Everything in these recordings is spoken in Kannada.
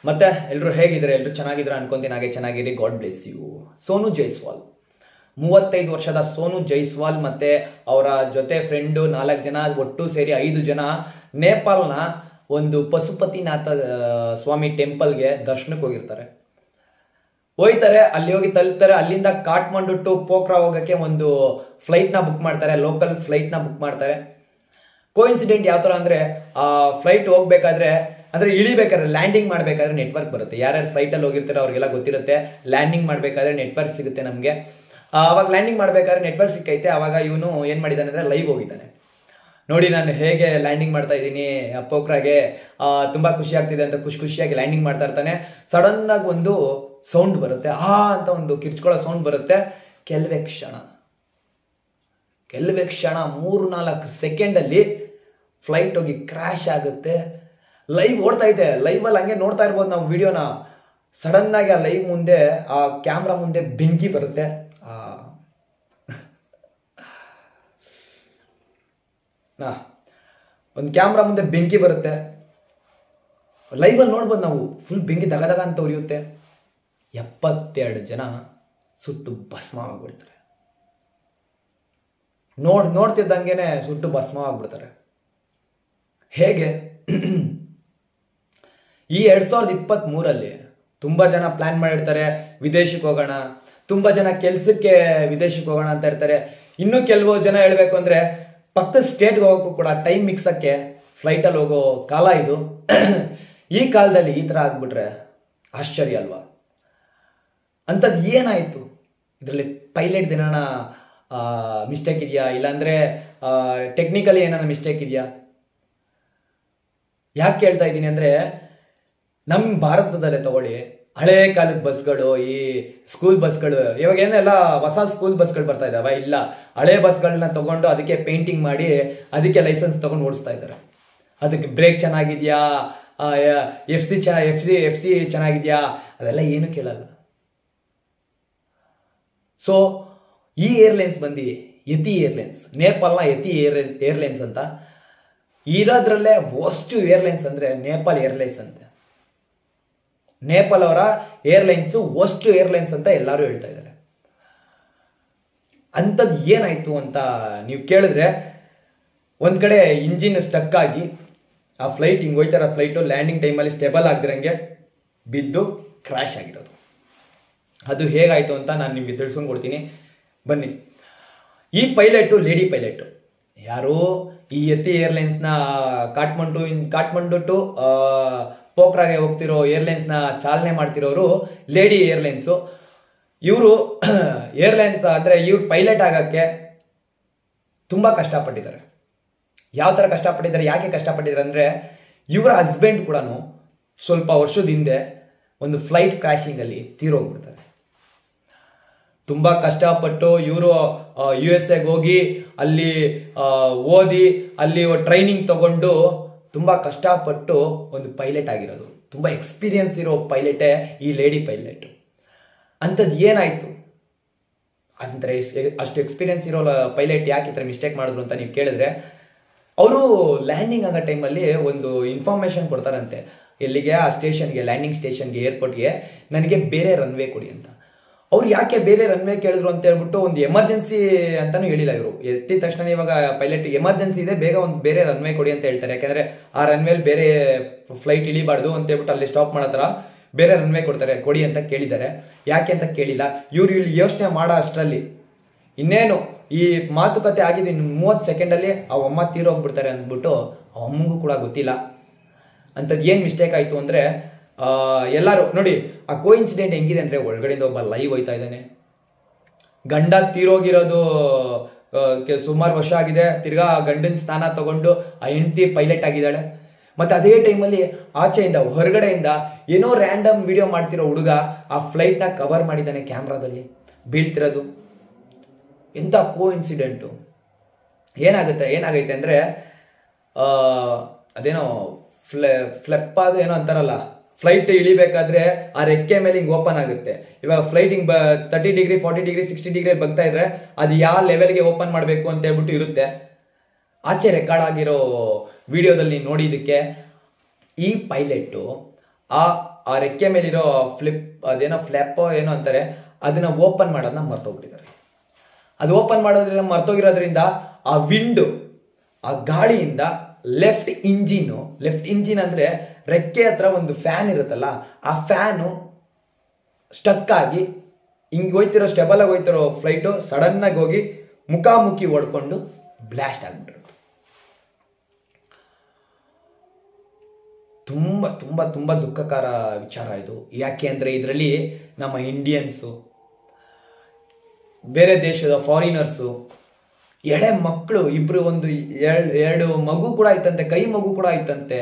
ಮತ್ತೆ ಎಲ್ಲರೂ ಹೇಗಿದ್ರೆ ಎಲ್ಲರೂ ಚೆನ್ನಾಗಿದ್ರೆ ಅನ್ಕೊಂತೀನಿ ಹಾಗೆ ಚೆನ್ನಾಗಿರಿ God bless you Sonu Jaiswal ಮೂವತ್ತೈದು ವರ್ಷದ ಸೋನು ಜೈಸ್ವಾಲ್ ಮತ್ತೆ ಅವರ ಜೊತೆ ಫ್ರೆಂಡು ನಾಲ್ಕು ಜನ ಒಟ್ಟು ಸೇರಿ ಐದು ಜನ ನೇಪಾಲ್ನ ಒಂದು ಪಶುಪತಿನಾಥ ಆ, ಸ್ವಾಮಿ ಟೆಂಪಲ್ಗೆ ದರ್ಶನಕ್ಕೆ ಹೋಗಿರ್ತಾರೆ ಹೋಯ್ತಾರೆ ಅಲ್ಲಿ ಹೋಗಿ ತಲುಪ್ತಾರೆ ಅಲ್ಲಿಂದ ಕಾಟ್ಮಂಡು ಟು ಪೋಖ್ರಾ ಹೋಗಕ್ಕೆ ಒಂದು ಫ್ಲೈಟ್ನ ಬುಕ್ ಮಾಡ್ತಾರೆ ಲೋಕಲ್ ಫ್ಲೈಟ್ನ ಬುಕ್ ಮಾಡ್ತಾರೆ ಕೋಇನ್ಸಿಡೆಂಟ್ ಯಾವ ಥರ ಅಂದರೆ ಆ ಫ್ಲೈಟ್ ಹೋಗ್ಬೇಕಾದ್ರೆ ಅಂದರೆ ಇಳಿಬೇಕಾದ್ರೆ ಲ್ಯಾಂಡಿಂಗ್ ಮಾಡಬೇಕಾದ್ರೆ ನೆಟ್ವರ್ಕ್ ಬರುತ್ತೆ ಯಾರ್ಯಾರು ಫ್ಲೈಟಲ್ಲಿ ಹೋಗಿರ್ತಾರೆ ಅವ್ರಿಗೆಲ್ಲ ಗೊತ್ತಿರುತ್ತೆ ಲ್ಯಾಂಡಿಂಗ್ ಮಾಡಬೇಕಾದ್ರೆ ನೆಟ್ವರ್ಕ್ ಸಿಗುತ್ತೆ ನಮಗೆ ಅವಾಗ ಲ್ಯಾಂಡಿಂಗ್ ಮಾಡಬೇಕಾದ್ರೆ ನೆಟ್ವರ್ಕ್ ಸಿಕ್ಕೈತೆ ಅವಾಗ ಇವನು ಏನು ಮಾಡಿದ್ದಾನೆ ಅಂದರೆ ಲೈವ್ ಹೋಗಿದ್ದಾನೆ ನೋಡಿ ನಾನು ಹೇಗೆ ಲ್ಯಾಂಡಿಂಗ್ ಮಾಡ್ತಾ ಇದ್ದೀನಿ ಪೋಖ್ರಾಗೆ ಆ, ತುಂಬಾ ಖುಷಿ ಆಗ್ತಿದೆ ಅಂತ ಖುಷಿ ಖುಷಿಯಾಗಿ ಲ್ಯಾಂಡಿಂಗ್ ಮಾಡ್ತಾ ಇರ್ತಾನೆ ಸಡನ್ ಆಗಿ ಒಂದು ಸೌಂಡ್ ಬರುತ್ತೆ ಆ ಅಂತ ಒಂದು ಕಿರ್ಚ್ಕೊಳ್ಳೋ ಸೌಂಡ್ ಬರುತ್ತೆ ಕೆಲವೇ ಕ್ಷಣ ಕೆಲವೇ ಕ್ಷಣ ಮೂರು ನಾಲ್ಕು ಸೆಕೆಂಡಲ್ಲಿ ಫ್ಲೈಟ್ ಹೋಗಿ ಕ್ರ್ಯಾಶ್ ಆಗುತ್ತೆ ಲೈವ್ ಓಡ್ತಾ ಇದೆ ಲೈವಲ್ಲಿ ಹಂಗೆ ನೋಡ್ತಾ ಇರ್ಬೋದು ನಾವು ವಿಡಿಯೋನ ಸಡನ್ ಆಗಿ ಆ ಲೈವ್ ಮುಂದೆ ಆ ಕ್ಯಾಮ್ರಾ ಮುಂದೆ ಬೆಂಕಿ ಬರುತ್ತೆ ಆ ನಾ ಒಂದು ಕ್ಯಾಮ್ರಾ ಮುಂದೆ ಬೆಂಕಿ ಬರುತ್ತೆ ಲೈವಲ್ಲಿ ನೋಡ್ಬೋದು ನಾವು ಫುಲ್ ಬೆಂಕಿ ದಗ ದಗ ಅಂತ ಉರಿಯುತ್ತೆ ಎಪ್ಪತ್ತೆರಡು ಜನ ಸುಟ್ಟು ಭಸ್ಮ ಆಗ್ಬಿಡ್ತಾರೆ ನೋಡ್ ನೋಡ್ತಿದ್ದಂಗೆನೆ ಸುಟ್ಟು ಭಸ್ಮ ಆಗ್ಬಿಡ್ತಾರೆ ಹೇಗೆ ಈ ಎರಡ್ ಸಾವಿರದ ಇಪ್ಪತ್ತ್ ಮೂರಲ್ಲಿ ತುಂಬಾ ಜನ ಪ್ಲಾನ್ ಮಾಡಿರ್ತಾರೆ ವಿದೇಶಕ್ಕೆ ಹೋಗೋಣ ತುಂಬಾ ಜನ ಕೆಲ್ಸಕ್ಕೆ ವಿದೇಶಕ್ಕೆ ಹೋಗೋಣ ಅಂತ ಇರ್ತಾರೆ ಇನ್ನು ಕೆಲವು ಜನ ಹೇಳ್ಬೇಕು ಅಂದ್ರೆ ಪಕ್ಕದ ಸ್ಟೇಟ್ಗೆ ಹೋಗೋಕ್ಕೂ ಕೂಡ ಟೈಮ್ ಮಿಕ್ಸಕ್ಕೆ ಫ್ಲೈಟಲ್ಲಿ ಹೋಗೋ ಕಾಲ ಇದು ಈ ಕಾಲದಲ್ಲಿ ಈ ಥರ ಆಗ್ಬಿಟ್ರೆ ಆಶ್ಚರ್ಯ ಅಲ್ವಾ ಅಂಥದ್ದು ಏನಾಯಿತು ಇದರಲ್ಲಿ ಪೈಲಟ್ ದಿನಾನ ಮಿಸ್ಟೇಕ್ ಇದೆಯಾ ಇಲ್ಲಾಂದರೆ ಟೆಕ್ನಿಕಲಿ ಏನಾನ ಮಿಸ್ಟೇಕ್ ಇದೆಯಾ ಯಾಕೆ ಕೇಳ್ತಾ ಇದ್ದೀನಿ ಅಂದರೆ ನಮ್ಮ ಭಾರತದಲ್ಲೇ ತಗೊಳ್ಳಿ ಹಳೆ ಕಾಲದ ಬಸ್ಗಳು ಈ ಸ್ಕೂಲ್ ಬಸ್ಗಳು ಇವಾಗ ಏನೆಲ್ಲ ಹೊಸ ಸ್ಕೂಲ್ ಬಸ್ಗಳು ಬರ್ತಾ ಇದಾವ ಇಲ್ಲ ಹಳೆ ಬಸ್ಗಳನ್ನ ತಗೊಂಡು ಅದಕ್ಕೆ ಪೇಂಟಿಂಗ್ ಮಾಡಿ ಅದಕ್ಕೆ ಲೈಸೆನ್ಸ್ ತಗೊಂಡು ಓಡಿಸ್ತಾ ಇದ್ದಾರೆ ಅದಕ್ಕೆ ಬ್ರೇಕ್ ಚೆನ್ನಾಗಿದೆಯಾ ಎಫ್ ಸಿ ಚ ಎಫ್ ಸಿ ಎಫ್ ಸಿ ಚೆನ್ನಾಗಿದೆಯಾ ಅದೆಲ್ಲ ಏನು ಕೇಳಲ್ಲ ಸೊ ಈ ಏರ್ಲೈನ್ಸ್ ಬಂದು ಯತಿ ಏರ್ಲೈನ್ಸ್ ನೇಪಾಲ್ನ ಯತಿ ಏರ್ ಏರ್ಲೈನ್ಸ್ ಅಂತ ಇರೋದ್ರಲ್ಲೇ ವಸ್ಟು ಏರ್ಲೈನ್ಸ್ ಅಂದರೆ ನೇಪಾಲ್ ಏರ್ಲೈನ್ಸ್ ಅಂತ ನೇಪಾಲ್ ಅವರ ಏರ್ಲೈನ್ಸು ವಸ್ಟು ಏರ್ಲೈನ್ಸ್ ಅಂತ ಎಲ್ಲರೂ ಹೇಳ್ತಾ ಇದ್ದಾರೆ ಅಂಥದ್ದು ಏನಾಯಿತು ಅಂತ ನೀವು ಕೇಳಿದ್ರೆ ಒಂದು ಕಡೆ ಇಂಜಿನ್ ಸ್ಟಕ್ ಆಗಿ ಆ ಫ್ಲೈಟ್ ಹಿಂಗೆ ಹೋಯ್ತಾರ ಫ್ಲೈಟು ಲ್ಯಾಂಡಿಂಗ್ ಟೈಮಲ್ಲಿ ಸ್ಟೇಬಲ್ ಆಗ್ದಿರಂಗೆ ಬಿದ್ದು ಕ್ರ್ಯಾಶ್ ಆಗಿರೋದು ಅದು ಹೇಗಾಯಿತು ಅಂತ ನಾನು ನಿಮಗೆ ತಿಳ್ಸ್ಕೊಂಡು ಕೊಡ್ತೀನಿ ಬನ್ನಿ ಈ ಪೈಲಟು ಲೇಡಿ ಪೈಲಟು ಯಾರು ಈ ಯತಿ ಏರ್ಲೈನ್ಸ್ನ ಕಾಟ್ಮಂಡು ಕಾಟ್ಮಂಡು ಟು ಆ, ಪೋಖ್ರಾಗೆ ಹೋಗ್ತಿರೋ ಏರ್ಲೈನ್ಸ್ನ ಚಾಲನೆ ಮಾಡ್ತಿರೋರು ಲೇಡಿ ಏರ್ಲೈನ್ಸು ಇವರು ಏರ್ಲೈನ್ಸ್ ಅಂದರೆ ಇವ್ರು ಪೈಲಟ್ ಆಗೋಕ್ಕೆ ತುಂಬ ಕಷ್ಟಪಟ್ಟಿದ್ದಾರೆ ಯಾವ ಥರ ಕಷ್ಟಪಟ್ಟಿದ್ದಾರೆ ಯಾಕೆ ಕಷ್ಟಪಟ್ಟಿದ್ದಾರೆ ಅಂದರೆ ಇವರ ಹಸ್ಬೆಂಡ್ ಕೂಡ ಸ್ವಲ್ಪ ವರ್ಷದ ಹಿಂದೆ ಒಂದು ಫ್ಲೈಟ್ ಕ್ರ್ಯಾಶಿಂಗಲ್ಲಿ ತೀರೋಗ್ಬಿಡ್ತಾರೆ ತುಂಬ ಕಷ್ಟಪಟ್ಟು ಇವರು ಯು ಎಸ್ ಎಗೆ ಹೋಗಿ ಅಲ್ಲಿ ಆ, ಓದಿ ಅಲ್ಲಿ ಟ್ರೈನಿಂಗ್ ತಗೊಂಡು ತುಂಬ ಕಷ್ಟಪಟ್ಟು ಒಂದು ಪೈಲಟ್ ಆಗಿರೋದು ತುಂಬ ಎಕ್ಸ್ಪೀರಿಯನ್ಸ್ ಇರೋ ಪೈಲಟೇ ಈ ಲೇಡಿ ಪೈಲಟ್ ಅಂಥದ್ದು ಏನಾಯಿತು ಅಂದರೆ ಅಷ್ಟು ಎಕ್ಸ್ಪೀರಿಯನ್ಸ್ ಇರೋ ಪೈಲಟ್ ಯಾಕೆ ಈ ಥರ ಮಿಸ್ಟೇಕ್ ಮಾಡಿದ್ರು ಅಂತ ನೀವು ಕೇಳಿದ್ರೆ ಅವರು ಲ್ಯಾಂಡಿಂಗ್ ಆಗೋ ಟೈಮಲ್ಲಿ ಒಂದು ಇನ್ಫಾರ್ಮೇಶನ್ ಕೊಡ್ತಾರಂತೆ ಎಲ್ಲಿಗೆ ಆ ಸ್ಟೇಷನ್ಗೆ ಲ್ಯಾಂಡಿಂಗ್ ಸ್ಟೇಷನ್ಗೆ ಏರ್ಪೋರ್ಟ್ಗೆ ನನಗೆ ಬೇರೆ ರನ್ವೇ ಕೊಡಿ ಅಂತ ಅವ್ರು ಯಾಕೆ ಬೇರೆ ರನ್ವೇ ಕೇಳಿದ್ರು ಅಂತ ಹೇಳ್ಬಿಟ್ಟು ಒಂದು ಎಮರ್ಜೆನ್ಸಿ ಅಂತಾನು ಹೇಳಿಲ್ಲ ಇವರು ಎತ್ತಿದ ತಕ್ಷಣ ಇವಾಗ ಪೈಲಟ್ ಎಮರ್ಜೆನ್ಸಿ ಇದೆ ಬೇಗ ಒಂದು ಬೇರೆ ರನ್ವೇ ಕೊಡಿ ಅಂತ ಹೇಳ್ತಾರೆ ಯಾಕಂದ್ರೆ ಆ ರನ್ವೇಲಿ ಬೇರೆ ಫ್ಲೈಟ್ ಇಳಿಬಾರ್ದು ಅಂತ ಹೇಳ್ಬಿಟ್ಟು ಅಲ್ಲಿ ಸ್ಟಾಪ್ ಮಾಡೋ ಥರ ಬೇರೆ ರನ್ವೇ ಕೊಡ್ತಾರೆ ಕೊಡಿ ಅಂತ ಕೇಳಿದ್ದಾರೆ ಯಾಕೆ ಅಂತ ಕೇಳಿಲ್ಲ ಇವ್ರು ಇಲ್ಲಿ ಯೋಚನೆ ಮಾಡೋ ಅಷ್ಟರಲ್ಲಿ ಇನ್ನೇನು ಈ ಮಾತುಕತೆ ಆಗಿದೆ ಇನ್ನು ಮೂವತ್ತು ಸೆಕೆಂಡಲ್ಲಿ ಆ ಅಮ್ಮ ತೀರೋಗ್ಬಿಡ್ತಾರೆ ಅಂದ್ಬಿಟ್ಟು ಆ ಅಮ್ಮಂಗೂ ಕೂಡ ಗೊತ್ತಿಲ್ಲ ಅಂಥದ್ದು ಏನು ಮಿಸ್ಟೇಕ್ ಆಯಿತು ಅಂದರೆ ಎಲ್ಲರೂ ನೋಡಿ ಆ ಕೋ ಇನ್ಸಿಡೆಂಟ್ ಹೆಂಗಿದೆ ಅಂದರೆ ಒಳಗಡೆಯಿಂದ ಒಬ್ಬ ಲೈವ್ ಹೋಯ್ತಾ ಇದ್ದಾನೆ ಗಂಡ ತೀರೋಗಿರೋದು ಸುಮಾರು ವರ್ಷ ಆಗಿದೆ ತಿರ್ಗಾ ಗಂಡನ ಸ್ಥಾನ ತಗೊಂಡು ಆ ಹೆಂಡತಿ ಪೈಲಟ್ ಆಗಿದ್ದಾಳೆ ಮತ್ತೆ ಅದೇ ಟೈಮಲ್ಲಿ ಆಚೆಯಿಂದ ಹೊರಗಡೆಯಿಂದ ಏನೋ ರ್ಯಾಂಡಮ್ ವಿಡಿಯೋ ಮಾಡ್ತಿರೋ ಹುಡುಗ ಆ ಫ್ಲೈಟ್ನ ಕವರ್ ಮಾಡಿದ್ದಾನೆ ಕ್ಯಾಮ್ರಾದಲ್ಲಿ ಬೀಳ್ತಿರೋದು ಎಂಥ ಕೋ ಇನ್ಸಿಡೆಂಟು ಏನಾಗುತ್ತೆ ಏನಾಗೈತೆ ಅಂದರೆ ಅದೇನೋ ಫ್ಲೆ ಫ್ಲೆಪ್ ಅದು ಏನೋ ಅಂತಾರಲ್ಲ ಫ್ಲೈಟ್ ಇಳಿಬೇಕಾದ್ರೆ ಆ ರೆಕ್ಕೆ ಮೇಲೆ ಹಿಂಗೆ ಓಪನ್ ಆಗುತ್ತೆ ಇವಾಗ ಫ್ಲೈಟ್ ಹಿಂಗೆ ಬ thirty degree forty degree sixty degree ಬಗ್ತಾ ಇದ್ರೆ ಅದು ಯಾವ ಲೆವೆಲ್ಗೆ ಓಪನ್ ಮಾಡಬೇಕು ಅಂತ ಹೇಳ್ಬಿಟ್ಟು ಇರುತ್ತೆ ಆಚೆ ರೆಕಾರ್ಡ್ ಆಗಿರೋ ವಿಡಿಯೋದಲ್ಲಿ ನೋಡಿದ್ದಕ್ಕೆ ಈ ಪೈಲಟ್ಟು ಆ ಆ ರೆಕ್ಕೆ ಮೇಲಿರೋ ಫ್ಲಿಪ್ ಅದೇನೋ ಫ್ಲ್ಯಾಪೋ ಏನೋ ಅಂತಾರೆ ಅದನ್ನ ಓಪನ್ ಮಾಡೋದನ್ನ ಮರ್ತೋಗ್ಬಿಟ್ಟಿದ್ದಾರೆ ಅದು ಓಪನ್ ಮಾಡೋದ್ರಿಂದ ಮರ್ತೋಗಿರೋದ್ರಿಂದ ಆ ವಿಂಡು ಆ ಗಾಳಿಯಿಂದ ಲೆಫ್ಟ್ ಇಂಜಿನು ಲೆಫ್ಟ್ ಇಂಜಿನ್ ಅಂದರೆ ರೆಕ್ಕೆ ಹತ್ರ ಒಂದು ಫ್ಯಾನ್ ಇರುತ್ತಲ್ಲ ಆ ಫ್ಯಾನು ಸ್ಟಕ್ ಆಗಿ ಹಿಂಗೆ ಹೋಯ್ತಿರೋ ಸ್ಟೆಬಲಾಗಿ ಹೋಯ್ತಿರೋ ಫ್ಲೈಟು ಸಡನ್ನಾಗಿ ಹೋಗಿ ಮುಖಾಮುಖಿ ಹೊಡ್ಕೊಂಡು ಬ್ಲಾಸ್ಟ್ ಆಗಿಬಿಟ್ರು ತುಂಬ ತುಂಬ ತುಂಬ ದುಃಖಕರ ವಿಚಾರ ಇದು ಯಾಕೆ ಅಂದರೆ ಇದರಲ್ಲಿ ನಮ್ಮ ಇಂಡಿಯನ್ಸು ಬೇರೆ ದೇಶದ ಫಾರಿನರ್ಸು ಎಳೆ ಮಕ್ಕಳು ಇಬ್ರು ಒಂದು ಎರಡು ಎರಡು ಮಗು ಕೂಡ ಆಯ್ತಂತೆ ಕೈ ಮಗು ಕೂಡ ಆಯ್ತಂತೆ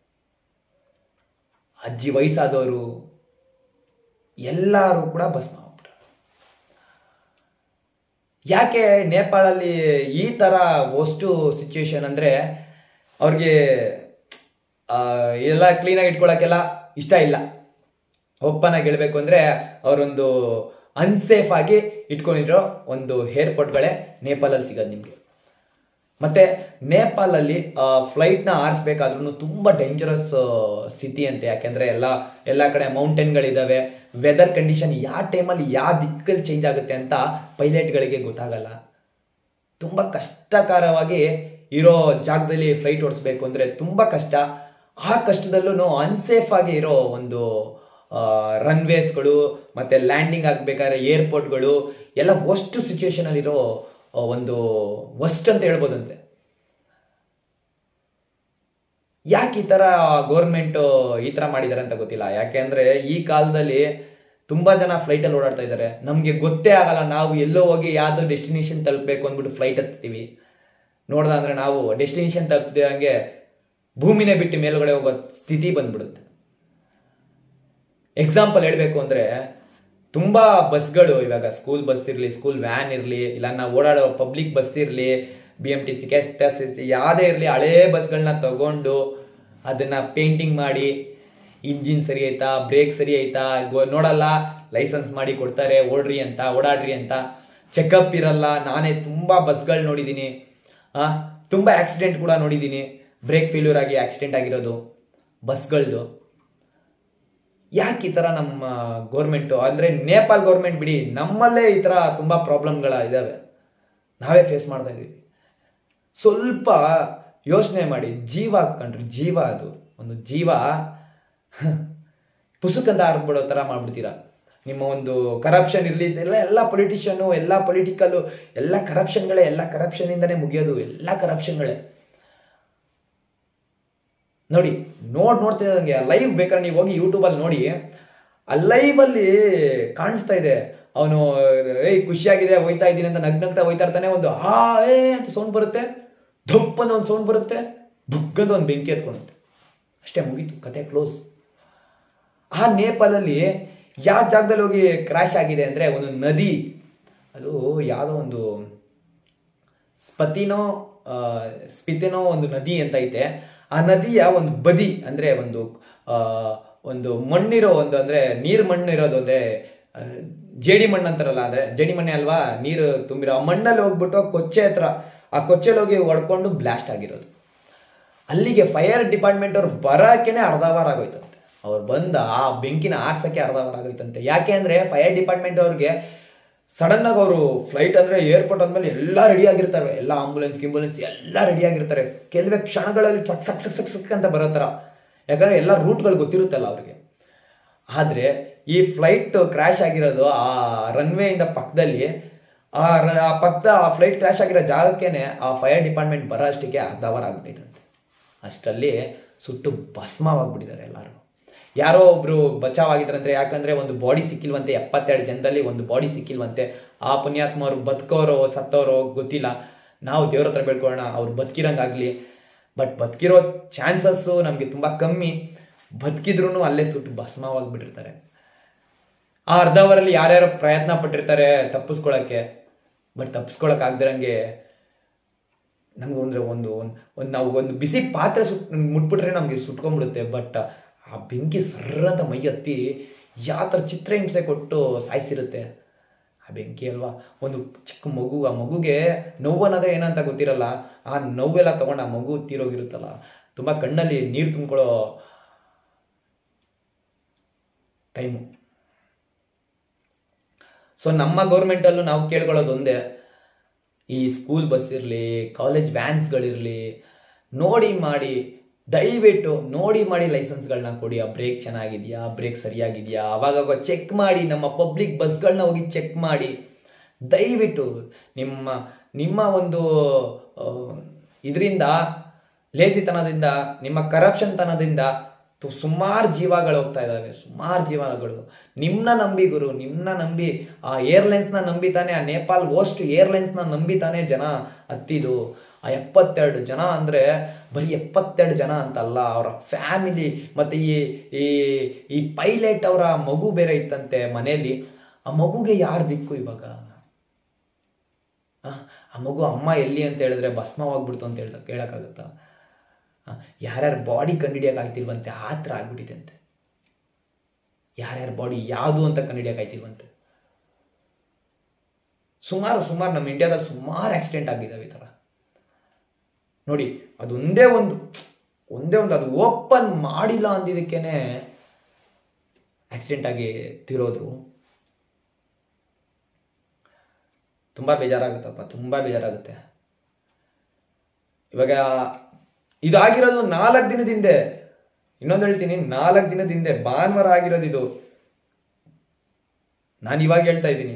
ಅಜ್ಜಿ ವಯಸ್ಸಾದವರು ಎಲ್ಲರೂ ಕೂಡ ಭಸ್ಮ ಆಗ್ಬಿಟ್ರು ಯಾಕೆ ನೇಪಾಳಲ್ಲಿ ಈ ಥರ ವಸ್ಟು ಸಿಚುವೇಶನ್ ಅಂದರೆ ಅವ್ರಿಗೆ ಆ, ಎಲ್ಲ ಕ್ಲೀನಾಗಿ ಇಟ್ಕೊಳಕ್ಕೆಲ್ಲ ಇಷ್ಟ ಇಲ್ಲ ಓಪನ್ ಆಗಿ ಹೇಳ್ಬೇಕು ಅಂದರೆ ಅವರೊಂದು ಅನ್ಸೇಫ್ ಆಗಿ ಇಟ್ಕೊಂಡಿರೋ ಒಂದು ಏರ್ಪೋರ್ಟ್ಗಳೇ ನೇಪಾಳಲ್ಲಿ ಸಿಗೋದು ನಿಮಗೆ ಮತ್ತೆ ನೇಪಾಳಲ್ಲಿ ಫ್ಲೈಟ್ನ ಆರಿಸ್ಬೇಕಾದ್ರೂ ತುಂಬ ಡೇಂಜರಸ್ ಸ್ಥಿತಿ ಅಂತೆ ಯಾಕೆಂದರೆ ಎಲ್ಲ ಎಲ್ಲ ಕಡೆ ಮೌಂಟೇನ್ಗಳಿದ್ದಾವೆ ವೆದರ್ ಕಂಡೀಷನ್ ಯಾವ ಟೈಮಲ್ಲಿ ಯಾವ ದಿಕ್ಕಲ್ಲಿ ಚೇಂಜ್ ಆಗುತ್ತೆ ಅಂತ ಪೈಲಟ್ಗಳಿಗೆ ಗೊತ್ತಾಗಲ್ಲ ತುಂಬ ಕಷ್ಟಕರವಾಗಿ ಇರೋ ಜಾಗದಲ್ಲಿ ಫ್ಲೈಟ್ ಓಡಿಸ್ಬೇಕು ಅಂದರೆ ತುಂಬ ಕಷ್ಟ ಆ ಕಷ್ಟದಲ್ಲೂ ಅನ್ಸೇಫ್ ಆಗಿ ಇರೋ ಒಂದು ರನ್ವೇಸ್ಗಳು ಮತ್ತು ಲ್ಯಾಂಡಿಂಗ್ ಆಗಬೇಕಾದ್ರೆ ಏರ್ಪೋರ್ಟ್ಗಳು ಎಲ್ಲ ವರ್ಸ್ಟ್ ಸಿಚುವೇಶನಲ್ಲಿರೋ ಒಂದು ವರ್ಸ್ಟ್ ಅಂತ ಹೇಳ್ಬೋದಂತೆ ಯಾಕೆ ಈ ಥರ ಗೌರ್ಮೆಂಟು ಈ ಥರ ಮಾಡಿದ್ದಾರೆ ಅಂತ ಗೊತ್ತಿಲ್ಲ ಯಾಕೆಂದರೆ ಈ ಕಾಲದಲ್ಲಿ ತುಂಬ ಜನ ಫ್ಲೈಟಲ್ಲಿ ಓಡಾಡ್ತಾ ಇದ್ದಾರೆ ನಮಗೆ ಗೊತ್ತೇ ಆಗಲ್ಲ ನಾವು ಎಲ್ಲೋ ಹೋಗಿ ಯಾವುದೋ ಡೆಸ್ಟಿನೇಷನ್ ತಲುಪಬೇಕು ಅಂದ್ಬಿಟ್ಟು ಫ್ಲೈಟ್ ಹತ್ತೀವಿ ನೋಡ್ದ ಅಂದರೆ ನಾವು ಡೆಸ್ಟಿನೇಷನ್ ತಲುಪ್ತಿದಂಗೆ ಭೂಮಿನೇ ಬಿಟ್ಟು ಮೇಲುಗಡೆ ಹೋಗೋ ಸ್ಥಿತಿ ಬಂದ್ಬಿಡುತ್ತೆ ಎಕ್ಸಾಂಪಲ್ ಹೇಳಬೇಕು ಅಂದರೆ ತುಂಬ ಬಸ್ಗಳು ಇವಾಗ ಸ್ಕೂಲ್ ಬಸ್ ಇರಲಿ ಸ್ಕೂಲ್ ವ್ಯಾನ್ ಇರಲಿ ಇಲ್ಲ ನಾವು ಓಡಾಡೋ ಪಬ್ಲಿಕ್ ಬಸ್ ಇರಲಿ B M T C K S T C ಯಾವುದೇ ಇರಲಿ ಹಳೇ ಬಸ್ಗಳನ್ನ ತಗೊಂಡು ಅದನ್ನು ಪೇಂಟಿಂಗ್ ಮಾಡಿ ಇಂಜಿನ್ ಸರಿ ಆಯ್ತಾ ಬ್ರೇಕ್ ಸರಿ ಆಯ್ತಾ ಗೊ ನೋಡಲ್ಲ ಲೈಸೆನ್ಸ್ ಮಾಡಿ ಕೊಡ್ತಾರೆ ಓಡ್ರಿ ಅಂತ ಓಡಾಡ್ರಿ ಅಂತ ಚೆಕಪ್ ಇರಲ್ಲ ನಾನೇ ತುಂಬ ಬಸ್ಗಳು ನೋಡಿದ್ದೀನಿ ತುಂಬ ಆಕ್ಸಿಡೆಂಟ್ ಕೂಡ ನೋಡಿದ್ದೀನಿ ಬ್ರೇಕ್ ಫೇಲ್ಯೂರ್ ಆಗಿ ಆಕ್ಸಿಡೆಂಟ್ ಆಗಿರೋದು ಬಸ್ಗಳದು ಯಾಕೆ ಈ ಥರ ನಮ್ಮ ಗೌರ್ಮೆಂಟು ಅಂದರೆ ನೇಪಾಲ್ ಗೌರ್ಮೆಂಟ್ ಬಿಡಿ ನಮ್ಮಲ್ಲೇ ಈ ಥರ ತುಂಬ ಪ್ರಾಬ್ಲಮ್ಗಳ ಇದ್ದಾವೆ ನಾವೇ ಫೇಸ್ ಮಾಡ್ತಾ ಇದ್ದೀವಿ ಸ್ವಲ್ಪ ಯೋಚನೆ ಮಾಡಿ ಜೀವ ಕಂಡ್ರಿ ಜೀವ ಅದು ಒಂದು ಜೀವ ಪುಸುಕಂತ ಆರ್ಬಿಡೋ ಥರ ಮಾಡ್ಬಿಡ್ತೀರಾ ನಿಮ್ಮ ಒಂದು ಕರಪ್ಷನ್ ಇರಲಿ ಎಲ್ಲ ಎಲ್ಲ ಪೊಲಿಟಿಷಿಯನು ಎಲ್ಲ ಪೊಲಿಟಿಕಲ್ಲು ಎಲ್ಲ ಕರಪ್ಷನ್ಗಳೇ ಎಲ್ಲ ಕರಪ್ಷನಿಂದನೇ ಮುಗಿಯೋದು ಎಲ್ಲ ಕರಪ್ಷನ್ಗಳೇ ನೋಡಿ ನೋಡ್ ನೋಡ್ತಿದ್ದಂಗೆ ಲೈವ್ ಬೇಕಾದ್ರೆ ನೀವು ಹೋಗಿ ಯೂಟ್ಯೂಬಲ್ಲಿ ನೋಡಿ ಆ ಲೈವಲ್ಲಿ ಕಾಣಿಸ್ತಾ ಇದೆ ಅವನು ಏಯ್ ಖುಷಿಯಾಗಿದೆ ಹೋಯ್ತಾ ಇದ್ದೀನಿ ಅಂತ ನಗ್ನಗ್ತಾ ಹೋಯ್ತಾ ಇರ್ತಾನೆ ಒಂದು ಆ ಏ ಅಂತ ಸೌಂಡ್ ಬರುತ್ತೆ ಧಪ್ ಅಂತ ಒಂದು ಸೌಂಡ್ ಬರುತ್ತೆ ಬುಕ್ಕಂತ ಒಂದು ಬೆಂಕಿ ಎತ್ಕೊಳುತ್ತೆ ಅಷ್ಟೇ ಮುಗೀತು ಕತೆ ಕ್ಲೋಸ್ ಆ ನೇಪಾಳಲ್ಲಿ ಯಾವ ಜಾಗದಲ್ಲಿ ಹೋಗಿ ಕ್ರ್ಯಾಶ್ ಆಗಿದೆ ಅಂದರೆ ಒಂದು ನದಿ ಅದು ಯಾವುದೋ ಒಂದು ಸ್ಪತಿನೋ ಆ, ಸ್ಪಿತಿನೋ ಒಂದು ನದಿ ಅಂತ ಐತೆ ಆ ನದಿಯ ಒಂದು ಬದಿ ಅಂದರೆ ಒಂದು ಆ, ಒಂದು ಮಣ್ಣಿರೋ ಒಂದು ಅಂದರೆ ನೀರು ಮಣ್ಣು ಇರೋದು ಅಂದರೆ ಆ, ಜೇಡಿ ಮಣ್ಣು ಅಂತಾರಲ್ಲ ಅಂದರೆ ಜೇಡಿ ಮಣ್ಣೆ ಅಲ್ವಾ ನೀರು ತುಂಬಿರೋ ಆ ಮಣ್ಣಲ್ಲಿ ಹೋಗ್ಬಿಟ್ಟು ಆ ಕೊಚ್ಚೆ ಹತ್ರ ಆ ಕೊಚ್ಚೆಲಿ ಹೋಗಿ ಹೊಡ್ಕೊಂಡು ಬ್ಲಾಸ್ಟ್ ಆಗಿರೋದು ಅಲ್ಲಿಗೆ ಫೈರ್ ಡಿಪಾರ್ಟ್ಮೆಂಟ್ ಅವ್ರು ಬರೋಕ್ಕೇನೆ ಅರ್ಧ ವಾರ ಆಗೋಯ್ತಂತೆ ಅವ್ರು ಬಂದ ಆ ಬೆಂಕಿನ ಆರ್ಸಕ್ಕೆ ಅರ್ಧ ವಾರ ಆಗೋಯ್ತಂತೆ ಯಾಕೆ ಅಂದರೆ ಫೈರ್ ಡಿಪಾರ್ಟ್ಮೆಂಟ್ ಅವ್ರಿಗೆ ಸಡನ್ ಆಗಿ ಅವರು ಫ್ಲೈಟ್ ಅಂದರೆ ಏರ್ಪೋರ್ಟ್ ಅಂದಮೇಲೆ ಎಲ್ಲ ರೆಡಿ ಆಗಿರ್ತಾರೆ ಎಲ್ಲ ಆಂಬುಲೆನ್ಸ್ ಗಿಂಬುಲೆನ್ಸ್ ಎಲ್ಲ ರೆಡಿ ಆಗಿರ್ತಾರೆ ಕೆಲವೇ ಕ್ಷಣಗಳಲ್ಲಿ ಸಕ್ ಸಕ್ ಸಕ್ ಸಕ್ ಸಕ್ ಅಂತ ಬರೋ ಥರ ಯಾಕಂದರೆ ಎಲ್ಲ ರೂಟ್ಗಳು ಗೊತ್ತಿರುತ್ತಲ್ಲ ಅವ್ರಿಗೆ ಆದರೆ ಈ ಫ್ಲೈಟ್ ಕ್ರ್ಯಾಶ್ ಆಗಿರೋದು ಆ ರನ್ವೇಯಿಂದ ಪಕ್ಕದಲ್ಲಿ ಆ ರ- ಆ ಪಕ್ಕದ ಆ ಫ್ಲೈಟ್ ಕ್ರ್ಯಾಶ್ ಆಗಿರೋ ಜಾಗಕ್ಕೇನೆ ಆ ಫೈರ್ ಡಿಪಾರ್ಟ್ಮೆಂಟ್ ಬರೋ ಅಷ್ಟಿಗೆ ಅರ್ಧ ಅವರ್ ಆಗ್ಬಿಟ್ಟೈತಂತೆ ಅಷ್ಟರಲ್ಲಿ ಸುಟ್ಟು ಭಸ್ಮವಾಗ್ಬಿಟ್ಟಿದ್ದಾರೆ ಎಲ್ಲರೂ ಯಾರೋ ಒಬ್ರು ಬಚಾವ್ ಆಗಿದ್ರಂದ್ರೆ ಯಾಕಂದ್ರೆ ಒಂದು ಬಾಡಿ ಸಿಕ್ಕಿಲ್ವಂತೆ ಎಪ್ಪತ್ತೆರಡು ಜನದಲ್ಲಿ ಒಂದು ಬಾಡಿ ಸಿಕ್ಕಿಲ್ವಂತೆ ಆ ಪುಣ್ಯಾತ್ಮರು ಬದುಕೋರೋ ಸತ್ತೋರೋ ಗೊತ್ತಿಲ್ಲ ನಾವು ದೇವ್ರ ಹತ್ರ ಬೇಡ್ಕೊಳ್ಳೋಣ ಅವ್ರು ಬದುಕಿರಂಗಾಗ್ಲಿ ಬಟ್ ಬದುಕಿರೋ ಚಾನ್ಸಸ್ಸು ನಮಗೆ ತುಂಬ ಕಮ್ಮಿ ಬದುಕಿದ್ರೂ ಅಲ್ಲೇ ಸುಟ್ಟು ಭಸ್ಮವಾಗಿಬಿಟ್ಟಿರ್ತಾರೆ ಆ ಅರ್ಧ ಅವರಲ್ಲಿ ಯಾರ್ಯಾರು ಪ್ರಯತ್ನ ಪಟ್ಟಿರ್ತಾರೆ ತಪ್ಪಿಸ್ಕೊಳಕ್ಕೆ ಬಟ್ ತಪ್ಪಿಸ್ಕೊಳಕ್ ಆಗ್ದಿರಂಗೆ ನಮ್ಗೆ ಅಂದ್ರೆ ಒಂದು ಒಂದು ಒಂದು ನಾವು ಒಂದು ಬಿಸಿ ಪಾತ್ರೆ ಸುಟ್ ಮುಟ್ಬಿಟ್ರೆ ನಮಗೆ ಸುಟ್ಕೊಂಡ್ಬಿಡುತ್ತೆ ಬಟ್ ಆ ಬೆಂಕಿ ಸರ್ರ ಅಂತ ಮೈ ಹತ್ತಿ ಯಾವ ಥರ ಚಿತ್ರಹಿಂಸೆ ಕೊಟ್ಟು ಸಾಯಿಸಿರುತ್ತೆ ಆ ಬೆಂಕಿ ಅಲ್ವಾ ಒಂದು ಚಿಕ್ಕ ಮಗು ಆ ಮಗುಗೆ ನೋವು ಅನ್ನೋದೇ ಏನಂತ ಗೊತ್ತಿರಲ್ಲ ಆ ನೋವೆಲ್ಲ ತಗೊಂಡು ಆ ಮಗು ತೀರೋಗಿರುತ್ತಲ್ಲ ತುಂಬ ಕಣ್ಣಲ್ಲಿ ನೀರು ತುಂಬ್ಕೊಳ್ಳೋ ಟೈಮು ಸೊ ನಮ್ಮ ಗೌರ್ಮೆಂಟಲ್ಲೂ ನಾವು ಕೇಳ್ಕೊಳ್ಳೋದು ಒಂದೇ ಈ ಸ್ಕೂಲ್ ಬಸ್ ಇರಲಿ ಕಾಲೇಜ್ ವ್ಯಾನ್ಸ್ಗಳಿರಲಿ ನೋಡಿ ಮಾಡಿ ದಯವಿಟ್ಟು ನೋಡಿ ಮಾಡಿ ಲೈಸೆನ್ಸ್ಗಳನ್ನ ಕೊಡಿ ಆ ಬ್ರೇಕ್ ಚೆನ್ನಾಗಿದೆಯಾ ಬ್ರೇಕ್ ಸರಿಯಾಗಿದೆಯಾ ಅವಾಗವಾಗ ಚೆಕ್ ಮಾಡಿ ನಮ್ಮ ಪಬ್ಲಿಕ್ ಬಸ್ಗಳನ್ನ ಹೋಗಿ ಚೆಕ್ ಮಾಡಿ ದಯವಿಟ್ಟು ನಿಮ್ಮ ನಿಮ್ಮ ಒಂದು ಇದರಿಂದ ಲೇಸಿತನದಿಂದ ನಿಮ್ಮ ಕರಪ್ಷನ್ ತನದಿಂದ ಸುಮಾರು ಜೀವಗಳು ಹೋಗ್ತಾ ಇದ್ದಾವೆ ಸುಮಾರು ಜೀವಗಳು ನಿಮ್ಮನ್ನ ನಂಬಿ ಗುರು ನಿಮ್ಮನ್ನ ನಂಬಿ ಆ ಏರ್ಲೈನ್ಸ್ನ ನಂಬಿ ತಾನೆ ಆ ನೇಪಾಲ್ ಓಸ್ಟ್ ಏರ್ಲೈನ್ಸ್ನ ನಂಬಿ ತಾನೆ ಜನ ಹತ್ತಿದು ಆ ಎಪ್ಪತ್ತೆರಡು ಜನ ಅಂದರೆ ಬರೀ ಎಪ್ಪತ್ತೆರಡು ಜನ ಅಂತಲ್ಲ ಅವರ ಫ್ಯಾಮಿಲಿ ಮತ್ತು ಈ ಈ ಈ ಪೈಲಟ್ ಅವರ ಮಗು ಬೇರೆ ಇತ್ತಂತೆ ಮನೆಯಲ್ಲಿ ಆ ಮಗುಗೆ ಯಾರು ದಿಕ್ಕು ಇವಾಗ ಆ, ಆ ಮಗು ಅಮ್ಮ ಎಲ್ಲಿ ಅಂತ ಹೇಳಿದ್ರೆ ಭಸ್ಮವಾಗ್ಬಿಡ್ತು ಅಂತ ಹೇಳ್ದ ಕೇಳೋಕ್ಕಾಗತ್ತಾ ಯಾರ್ಯಾರ ಬಾಡಿ ಕಂಡಿಡಿಯಕ್ಕೆ ಆಗ್ತಿಲ್ವಂತೆ ಆ ಥರ ಆಗ್ಬಿಟ್ಟಿದೆ ಅಂತೆ ಯಾರ್ಯಾರ ಬಾಡಿ ಯಾವುದು ಅಂತ ಕಂಡಿಡಿಯಕ್ಕೆ ಆಗ್ತಿಲ್ವಂತೆ ಸುಮಾರು ಸುಮಾರು ನಮ್ಮ ಇಂಡಿಯಾದಲ್ಲಿ ಸುಮಾರು ಆಕ್ಸಿಡೆಂಟ್ ಆಗಿದ್ದಾವೆ ಈ ಥರ ನೋಡಿ ಅದೊಂದೇ ಒಂದು ಒಂದೇ ಒಂದು ಅದು ಓಪನ್ ಮಾಡಿಲ್ಲ ಅಂದಿದ್ದಕ್ಕೇನೆ ಆಕ್ಸಿಡೆಂಟ್ ಆಗಿ ತಿರೋದು ತುಂಬ ಬೇಜಾರಾಗುತ್ತಪ್ಪ ತುಂಬ ಬೇಜಾರಾಗುತ್ತೆ ಇವಾಗ ಇದಾಗಿರೋದು ನಾಲ್ಕು ದಿನದ ಹಿಂದೆ ಇನ್ನೊಂದು ಹೇಳ್ತೀನಿ ನಾಲ್ಕು ದಿನದ ಹಿಂದೆ ಭಾನುವಾರ ಆಗಿರೋದು ಇದು ನಾನು ಇವಾಗ ಹೇಳ್ತಾ ಇದ್ದೀನಿ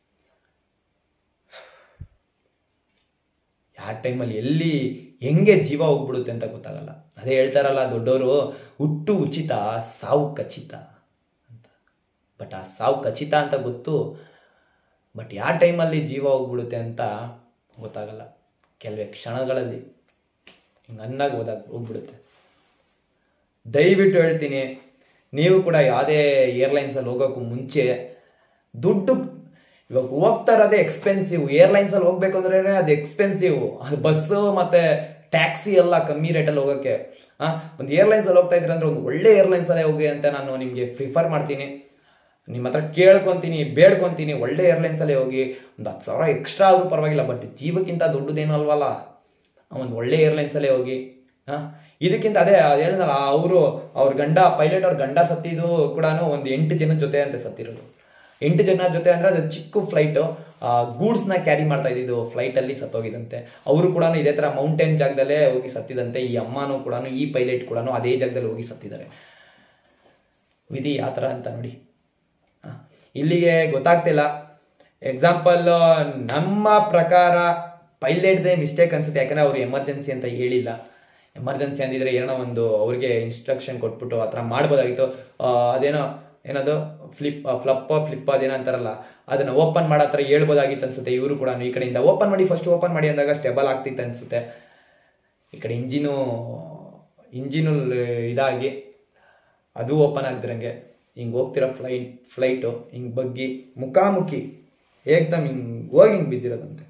ಯಾವ ಟೈಮಲ್ಲಿ ಎಲ್ಲಿ ಹೆಂಗೆ ಜೀವ ಹೋಗ್ಬಿಡುತ್ತೆ ಅಂತ ಗೊತ್ತಾಗಲ್ಲ ಅದೇ ಹೇಳ್ತಾರಲ್ಲ ದೊಡ್ಡವರು ಹುಟ್ಟು ಉಚಿತ ಸಾವು ಖಚಿತ ಅಂತ ಬಟ್ ಆ ಸಾವು ಖಚಿತ ಅಂತ ಗೊತ್ತು ಬಟ್ ಯಾವ ಟೈಮಲ್ಲಿ ಜೀವ ಹೋಗ್ಬಿಡುತ್ತೆ ಅಂತ ಗೊತ್ತಾಗಲ್ಲ ಕೆಲವೇ ಕ್ಷಣಗಳಲ್ಲಿ ಹಿಂಗೆ ಅನ್ನಾಗಿ ಹೋದಾಗ ಹೋಗ್ಬಿಡುತ್ತೆ ದಯವಿಟ್ಟು ಹೇಳ್ತೀನಿ ನೀವು ಕೂಡ ಯಾವುದೇ ಏರ್ಲೈನ್ಸಲ್ಲಿ ಹೋಗೋಕ್ಕೂ ಮುಂಚೆ ದುಡ್ಡು ಇವಾಗ ಹೋಗ್ತಾ ಇರೋದೇ ಎಕ್ಸ್ಪೆನ್ಸಿವ್ ಏರ್ಲೈನ್ಸಲ್ಲಿ ಹೋಗ್ಬೇಕು ಅಂದ್ರೆ ಅದು ಎಕ್ಸ್ಪೆನ್ಸಿವ್ ಅದು ಬಸ್ಸು ಮತ್ತು ಟ್ಯಾಕ್ಸಿ ಎಲ್ಲ ಕಮ್ಮಿ ರೇಟಲ್ಲಿ ಹೋಗೋಕ್ಕೆ ಹಾಂ ಒಂದು ಏರ್ಲೈನ್ಸಲ್ಲಿ ಹೋಗ್ತಾ ಇದ್ರೆ ಅಂದರೆ ಒಂದು ಒಳ್ಳೆ ಏರ್ಲೈನ್ಸಲ್ಲೇ ಹೋಗಿ ಅಂತ ನಾನು ನಿಮಗೆ ಪ್ರಿಫರ್ ಮಾಡ್ತೀನಿ ನಿಮ್ಮ ಹತ್ರ ಕೇಳ್ಕೊತೀನಿ ಬೇಡ್ಕೊತೀನಿ ಒಳ್ಳೆ ಏರ್ಲೈನ್ಸಲ್ಲೇ ಹೋಗಿ ಒಂದು ಹತ್ತು ಸಾವಿರ ಎಕ್ಸ್ಟ್ರಾ ಆದರೂ ಪರವಾಗಿಲ್ಲ ಬಟ್ ಜೀವಕ್ಕಿಂತ ದೊಡ್ಡದೇನು ಅಲ್ವಲ್ಲ ಒಂದು ಒಳ್ಳೆ ಏರ್ಲೈನ್ಸಲ್ಲೇ ಹೋಗಿ ಹಾಂ ಇದಕ್ಕಿಂತ ಅದೇ ಅದು ಹೇಳಿದ್ನಲ್ಲ ಅವರು ಅವ್ರ ಗಂಡ ಪೈಲಟ್ ಅವ್ರ ಗಂಡ ಸತ್ತಿದ್ದು ಕೂಡ ಒಂದು ಎಂಟು ಜನದ ಜೊತೆ ಅಂತ ಸತ್ತಿರೋದು ಎಂಟು ಜನ ಜೊತೆ ಅಂದರೆ ಅದು ಚಿಕ್ಕ ಫ್ಲೈಟು ಗೂಡ್ಸ್ನ ಕ್ಯಾರಿ ಮಾಡ್ತಾ ಇದ್ದಿದ್ದು ಫ್ಲೈಟಲ್ಲಿ ಸತ್ತೋಗಿದಂತೆ ಅವರು ಕೂಡ ಇದೇ ಥರ ಮೌಂಟೇನ್ ಜಾಗದಲ್ಲೇ ಹೋಗಿ ಸತ್ತಿದಂತೆ ಈ ಅಮ್ಮನೂ ಕೂಡ ಈ ಪೈಲಟ್ ಕೂಡ ಅದೇ ಜಾಗದಲ್ಲಿ ಹೋಗಿ ಸತ್ತಿದ್ದಾರೆ ವಿಧಿ ಯಾವ ಥರ ಅಂತ ನೋಡಿ ಆ, ಇಲ್ಲಿಗೆ ಗೊತ್ತಾಗ್ತಿಲ್ಲ ಎಕ್ಸಾಂಪಲ್ ನಮ್ಮ ಪ್ರಕಾರ ಪೈಲಟ್ದೇ ಮಿಸ್ಟೇಕ್ ಅನ್ಸುತ್ತೆ ಯಾಕಂದ್ರೆ ಅವ್ರು ಎಮರ್ಜೆನ್ಸಿ ಅಂತ ಹೇಳಿಲ್ಲ ಎಮರ್ಜೆನ್ಸಿ ಅಂದಿದ್ರೆ ಏನೋ ಒಂದು ಅವ್ರಿಗೆ ಇನ್ಸ್ಟ್ರಕ್ಷನ್ ಕೊಟ್ಬಿಟ್ಟು ಆ ಥರ ಮಾಡ್ಬೋದಾಗಿತ್ತು ಆ, ಅದೇನೋ ಏನದು ಫ್ಲಿಪ್ ಫ್ಲಪ್ ಫ್ಲಿಪ್ ಅದೇನೋ ಅಂತಾರಲ್ಲ ಅದನ್ನ ಓಪನ್ ಮಾಡೋ ಹತ್ರ ಹೇಳ್ಬೋದಾಗಿತ್ತು ಅನ್ಸುತ್ತೆ ಇವರು ಕೂಡ ಈ ಕಡೆಯಿಂದ ಓಪನ್ ಮಾಡಿ ಫಸ್ಟ್ ಓಪನ್ ಮಾಡಿ ಅಂದಾಗ ಸ್ಟೆಬಲ್ ಆಗ್ತಿತ್ತು ಅನ್ಸುತ್ತೆ ಈ ಕಡೆ ಇಂಜಿನು ಇಂಜಿನು ಇದಾಗಿ ಅದು ಓಪನ್ ಆಗ್ತಿರಂಗೆ ಹಿಂಗೆ ಹೋಗ್ತಿರೋ ಫ್ಲೈಟ್ ಫ್ಲೈಟು ಹಿಂಗೆ ಬಗ್ಗಿ ಮುಖಾಮುಖಿ ಏಕ್ದಮ್ ಹಿಂಗೆ ಹೋಗಿ ಹಿಂಗೆ ಬಿದ್ದಿರೋದಂತೆ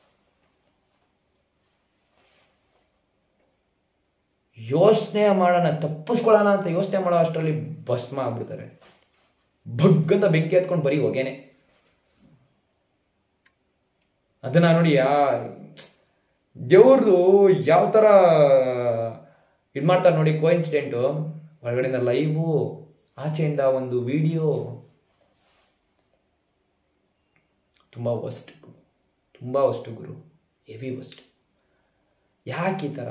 ಯೋಚನೆ ಮಾಡೋಣ ತಪ್ಪಿಸ್ಕೊಳ್ಳೋಣ ಅಂತ ಯೋಚನೆ ಮಾಡೋ ಅಷ್ಟರಲ್ಲಿ ಭಸ್ಮ ಆಗ್ಬಿಡ್ತಾರೆ ಬಗ್ಗಂತ ಬೆಂಕಿ ಹತ್ಕೊಂಡು ಬರೀ ಹೊಗೆನೆ ಅದನ್ನ ನೋಡಿ ಯಾ ದೇವ್ರದು ಯಾವ ಥರ ಇದು ಮಾಡ್ತಾರೆ ನೋಡಿ ಕೋಇನ್ಸಿಡೆಂಟು ಹೊರಗಡೆಯಿಂದ ಲೈವು ಆಚೆಯಿಂದ ಒಂದು ವಿಡಿಯೋ ತುಂಬ ವಸ್ಟ್ ತುಂಬ ವಸ್ಟು ಗುರು ಹೆವಿ ವಸ್ಟ್ ಯಾಕೆ ಈ ಥರ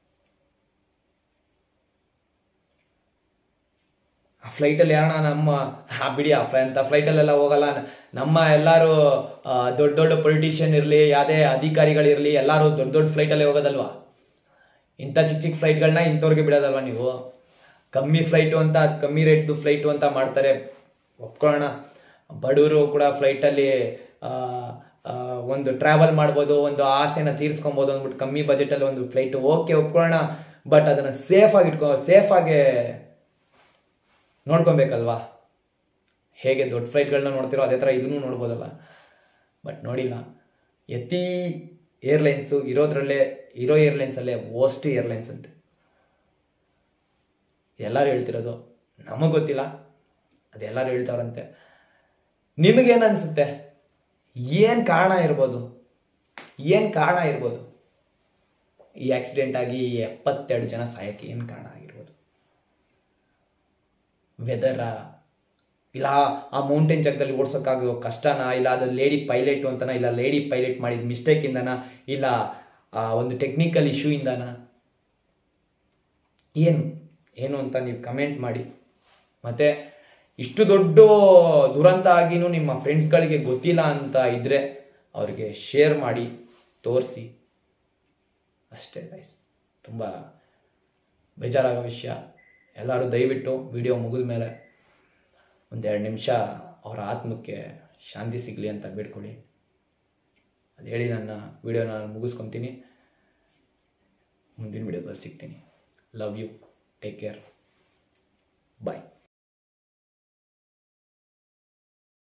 ಆ ಫ್ಲೈಟಲ್ಲಿ ಯಾರಣ ನಮ್ಮ ಆ ಬಿಡಿ ಆ ಫ್ಲೈ ಅಂತ ಫ್ಲೈಟಲ್ಲೆಲ್ಲ ಹೋಗಲ್ಲ ನಮ್ಮ ಎಲ್ಲರೂ ಆ, ದೊಡ್ಡ ದೊಡ್ಡ ಪೊಲಿಟಿಷಿಯನ್ ಇರಲಿ ಯಾವುದೇ ಅಧಿಕಾರಿಗಳಿರಲಿ ಎಲ್ಲರೂ ದೊಡ್ಡ ದೊಡ್ಡ ಫ್ಲೈಟಲ್ಲೇ ಹೋಗೋದಲ್ವಾ ಇಂಥ ಚಿಕ್ಕ ಚಿಕ್ಕ ಫ್ಲೈಟ್ಗಳನ್ನ ಇಂಥವ್ರಿಗೆ ಬಿಡೋದಲ್ವಾ ನೀವು ಕಮ್ಮಿ ಫ್ಲೈಟು ಅಂತ ಕಮ್ಮಿ ರೇಟ್ದು ಫ್ಲೈಟು ಅಂತ ಮಾಡ್ತಾರೆ ಒಪ್ಕೊಳ್ಳೋಣ ಬಡವರು ಕೂಡ ಫ್ಲೈಟಲ್ಲಿ ಒಂದು ಟ್ರಾವೆಲ್ ಮಾಡ್ಬೋದು ಒಂದು ಆಸೆನ ತೀರಿಸ್ಕೊಬೋದು ಅಂದ್ಬಿಟ್ಟು ಕಮ್ಮಿ ಬಜೆಟಲ್ಲಿ ಒಂದು ಫ್ಲೈಟು ಓಕೆ ಒಪ್ಕೊಳ್ಳೋಣ ಬಟ್ ಅದನ್ನು ಸೇಫಾಗಿ ಇಟ್ಕೊ ಸೇಫಾಗಿ ನೋಡ್ಕೊಬೇಕಲ್ವಾ ಹೇಗೆ ದೊಡ್ಡ ಫ್ಲೈಟ್ಗಳನ್ನ ನೋಡ್ತಿರೋ ಅದೇ ಥರ ಇದನ್ನು ನೋಡ್ಬೋದಲ್ಲ ಬಟ್ ನೋಡಿಲ್ಲ ಯತಿ ಏರ್ಲೈನ್ಸು ಇರೋದ್ರಲ್ಲೇ ಇರೋ ಏರ್ಲೈನ್ಸಲ್ಲೇ ವೋಸ್ಟ್ ಏರ್ಲೈನ್ಸ್ ಅಂತೆ ಎಲ್ಲರೂ ಹೇಳ್ತಿರೋದು ನಮಗೆ ಗೊತ್ತಿಲ್ಲ ಅದೆಲ್ಲರೂ ಹೇಳ್ತಾರಂತೆ ನಿಮಗೇನು ಅನ್ಸುತ್ತೆ ಏನು ಕಾರಣ ಇರ್ಬೋದು ಏನು ಕಾರಣ ಇರ್ಬೋದು ಈ ಆಕ್ಸಿಡೆಂಟ್ ಆಗಿ ಎಪ್ಪತ್ತೆರಡು ಜನ ಸಾಯಕ್ಕೆ ಏನು ಕಾರಣ ಆಗಿರ್ಬೋದು ವೆದರ ಇಲ್ಲ ಆ ಮೌಂಟೇನ್ ಜಾಗದಲ್ಲಿ ಓಡ್ಸೋಕ್ಕಾಗೋ ಕಷ್ಟನಾ ಇಲ್ಲ ಅದು ಲೇಡಿ ಪೈಲಟು ಅಂತನಾ ಇಲ್ಲ ಲೇಡಿ ಪೈಲಟ್ ಮಾಡಿದ ಮಿಸ್ಟೇಕಿಂದನಾ ಇಲ್ಲ ಆ ಒಂದು ಟೆಕ್ನಿಕಲ್ ಇಶ್ಯೂಯಿಂದನಾ ಏನು ಏನು ಅಂತ ನೀವು ಕಮೆಂಟ್ ಮಾಡಿ ಮತ್ತು ಇಷ್ಟು ದೊಡ್ಡ ದುರಂತ ಆಗಿನೂ ನಿಮ್ಮ ಫ್ರೆಂಡ್ಸ್ಗಳಿಗೆ ಗೊತ್ತಿಲ್ಲ ಅಂತ ಇದ್ದರೆ ಅವ್ರಿಗೆ ಶೇರ್ ಮಾಡಿ ತೋರಿಸಿ ಅಷ್ಟೇ ಗೈಸ್ ತುಂಬ ಬೇಜಾರಾಗೋ ವಿಷಯ ಎಲ್ಲರೂ ದಯವಿಟ್ಟು ವಿಡಿಯೋ ಮುಗಿದ ಮೇಲೆ ಒಂದೆರಡು ನಿಮಿಷ ಅವರ ಆತ್ಮಕ್ಕೆ ಶಾಂತಿ ಸಿಗಲಿ ಅಂತ ಬೇಡ್ಕೊಳ್ಳಿ ಅದು ಹೇಳಿ ನನ್ನ ವಿಡಿಯೋನ ನಾನು ಮುಗಿಸ್ಕೊತೀನಿ ಮುಂದಿನ ವಿಡಿಯೋದಲ್ಲಿ ಸಿಗ್ತೀನಿ love you take care bye